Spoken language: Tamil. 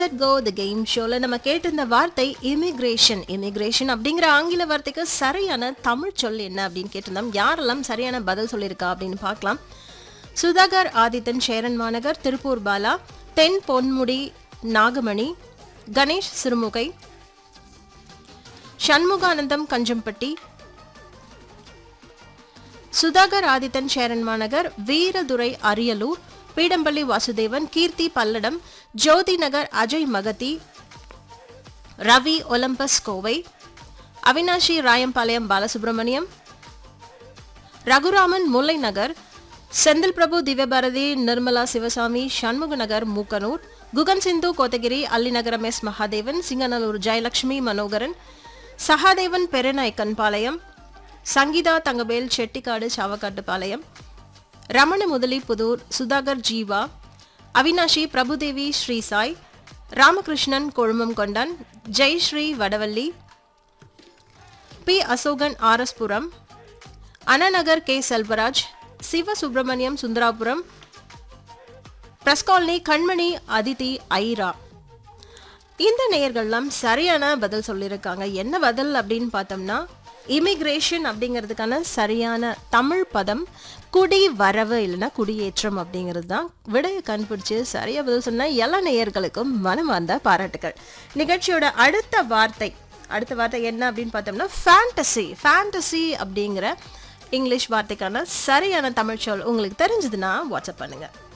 கோ த கேம் ஷோல நம்ம கேட்டிருந்த வார்த்தை இமிகிரேஷன் இமிகிரேஷன் அப்படிங்கிற ஆங்கில வார்த்தைக்கு சரியான தமிழ் சொல் என்ன அப்படின்னு கேட்டிருந்தோம் யாரெல்லாம் சரியான பதில் சொல்லியிருக்கா அப்படின்னு பார்க்கலாம் சுதாகர் ஆதித்தன் சேரன் மாநகர் திருப்பூர் பாலா தென் பொன்முடி நாகமணி Ganesh Sirumugai Shanmuganandam Kanjampatti Sudhakar Adhithan Cheran Managar Veeradurai Ariyalur Peedampalli Vasudevan Keerthi Palladam Jothi Nagar Ajay Magathi Ravi Olympus Kovai Avinashi Rayampalayam Balasubramaniam Raguraman Mullai Nagar Senthil Prabhu Divyabharathi Nirmala Sivasamy Shanmuga Nagar Mookanur Guhan Sindhu Kotagiri Allinagaram S Mahadevan Singanallur Jayalakshmi Manoharan Sahadevan Perunaickenpalayam Sangeetha Thangavel Chettikadu Savakattupalayam Ramana Mudali Pudur Sudhakar Jeeva Avinashi Prabhudevi Sri Sai Ramakrishnan Kolumam Kondan Jayashree Vadavalli P Asokan RS Puram Annanagar K Selvaraj Siva Subramaniam Sundarapuram press colony Kanmani Aditi Airaa இந்த நேயர்கள்லாம் சரியான பதில் சொல்லியிருக்காங்க என்ன பதில் அப்படின்னு பார்த்தோம்னா இமிகிரேஷன் அப்படிங்கிறதுக்கான சரியான தமிழ் பதம் குடி வரவு இல்லைன்னா குடியேற்றம் அப்படிங்கிறது தான் விடையை கண்டுபிடிச்சு சரியா பதில் சொன்ன எல்லா நேயர்களுக்கும் மனமார்ந்த பாராட்டுகள் நிகழ்ச்சியோட அடுத்த வார்த்தை அடுத்த வார்த்தை என்ன அப்படின்னு பார்த்தோம்னா ஃபேண்டசி ஃபேண்டசி அப்படிங்கிற இங்கிலீஷ் வார்த்தைக்கான சரியான தமிழ் சொல் உங்களுக்கு தெரிஞ்சதுன்னா வாட்ஸ்அப் பண்ணுங்கள்